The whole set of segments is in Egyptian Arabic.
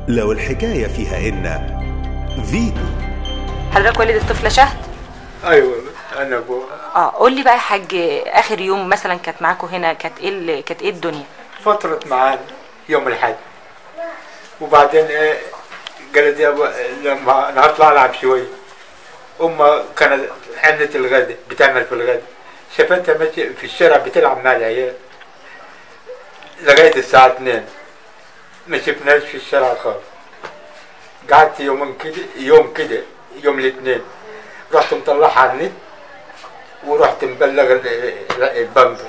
لو الحكاية فيها إن فيتو حضرتك والد الطفله شهد ايوه انا ابوها اه قول لي بقى يا حاج اخر يوم مثلا كانت معاكم هنا كانت ايه ال- كانت ايه الدنيا فترة معانا يوم الحد وبعدين ايه قالت يا أبو لما انا هطلع العب شوي امها كانت عملت الغداء بتعمل في الغداء شافتها ماشية في الشارع بتلعب مع العيال لغاية الساعة 2 ما شفناش في الشارع خالص قعدت يومين كده يوم كده يوم الاثنين رحت مطلعها على النت ورحت مبلغ ال- ال- البنك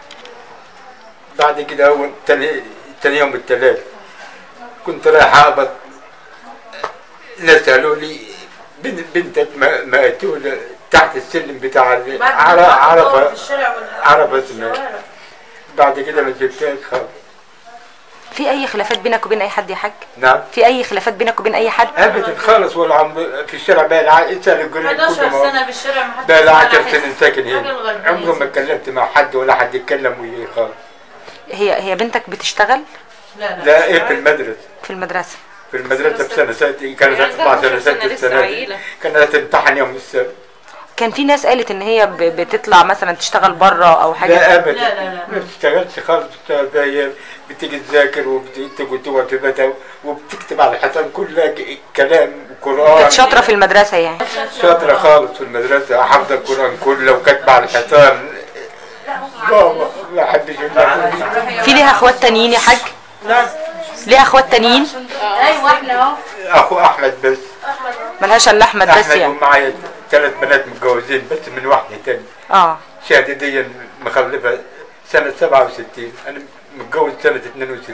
بعد كده هو تاني تاني يوم الثلاث كنت رايح اقبض ناس قالوا لي بن- بنتك ما- مقتولة تحت السلم بتاع ال- عر- عرفة عرفة اسمها بعد كده ما جبتهاش خالص في اي خلافات بينك وبين اي حد يا حاج نعم في اي خلافات بينك وبين اي حد ابدا خالص ولا عم في الشارع بقى لها اسال الجيران 11 كلهم سنة بالشارع ما حدش بقى لها سمع 10 حس. سنين ساكن راجل هنا غلبان عمره ما يا اتكلمت مع حد ولا حد يتكلم وياه خالص هي هي بنتك بتشتغل لا لا لا ايه في المدرسه في المدرسه في المدرسة في سنة سنة كانت يعني تطلع عندها سنة 12 ستة سنة لسه السنة دي عيلة. كانت هتمتحن يوم السبت كان في ناس قالت ان هي ب- بتطلع مثلا تشتغل بره او حاجه لا أبدا لا لا لا. ما بتشتغلش خالص بتشتغل فيها هي بتيجي تذاكر وبتقعد تقعد في بيتها وبتكتب على الحيطان كلها ك- كلام وقرآن كانت شاطره في المدرسه يعني شاطرة خالص في المدرسة حافظة القرآن كله وكاتبة على الحيطان بابا ما أحبش إلا في ليها اخوات تانيين يا حاج ليها اخوات تانيين ايوه احنا اهو أخو أحمد بس ملهاش الا احمد بس أحمد يعني ومعايا ثلاث بنات متجوزين بس من واحدة تانية اه شهادة دي مخلفة سنة 67 أنا متجوز سنة 62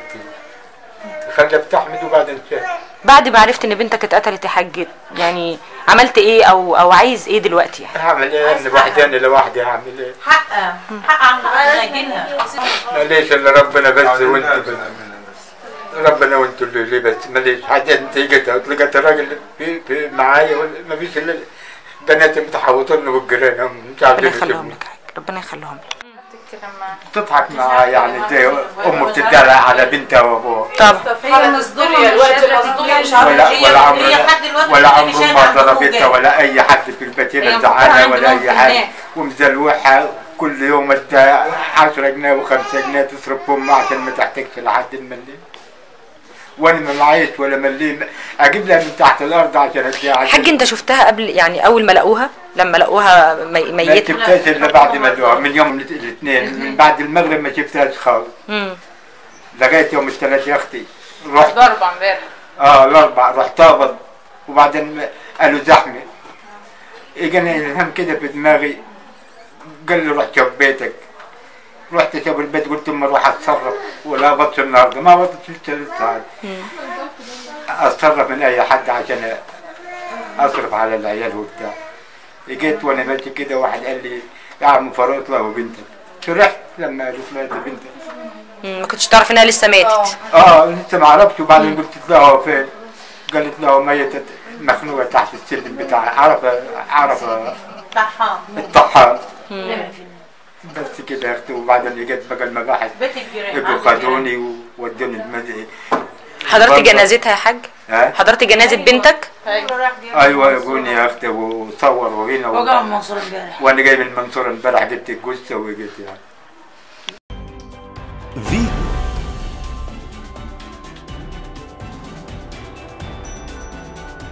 خلفت أحمد وبعدين شهد بعد ما عرفت ان بنتك اتقتلت يا حاج يعني عملت ايه او او عايز ايه دلوقتي يعني هعمل إيه أنا وحداني لوحدي هعمل إيه حق حق عند ربنا يجيلها ماليش إلا ربنا بس وأنت بس ربنا وأنت اللي ليه بس ماليش حد أنت جيت لقيت الراجل في, في معايا ولا ما فيش إلا بنات متحوطين والجيران هم مش ربنا عارفين يخليهم يشوفوا. لك يا حاج ربنا يخليهم لك تضحك معاه يعني زي أمه بتدلع على بنتها وأبوها طبعا هي مصدومة الوقت مصدومة مش عارفة ولا هي ولا عمر هي لحد دلوقتي ولا بتقول لي عمره شايفة ما عند ضربتها أخوها. ولا اي حد في البيت هي هنا المفروض زعلها عند ولا مامتي اي حاجه هناك. ومزلوحها كل يوم انت 10 جنيه و5 جنيه تصرف امها عشان ما تحتاجش لحد المليم وانا ما معيش ولا مليم اجيب لها من تحت الارض عشان اديها عشان حاج انت شفتها قبل يعني اول ما لقوها لما لقوها مي- ما ميته شفتهاش الا بعد ما لقوها من يوم الاثنين من بعد المغرب ما شفتهاش خالص مم. لغايه يوم الثلاث يا اختي رحت ضربة امبارح اه الاربع رحت اقبض وبعدين قالوا زحمه اجاني الهم كده في دماغي قال لي روح شوف بيتك رحت شوف البيت قلت اما اروح اتصرف ولا قبضتش النهارده ما قبضتش لسه لسه عاد. اتصرف من اي حد عشان اصرف على العيال وبتاع جيت وانا ماشي كده واحد قال لي يا عم فاروق له وبنتك فرحت لما قالوا لها دي بنتك مم. ما كنتش تعرف انها لسه ماتت اه لسه ما عرفتش وبعدين قلت لها هو فين؟ قالت له ميتة مخنوقة تحت السلم بتاع عرف عرف طحان الطحان بس كده يا اختي وبعدين جت بقى المباحث بيت الجيران يبقوا خدوني وودوني المد... حضرت برضه. جنازتها يا حاج ها؟ حضرت جنازه بنتك ايوه يجوني يا اختي وصوروا هنا وجع و... منصور امبارح وانا جاي من المنصورة امبارح جبت الجثة وجيت يعني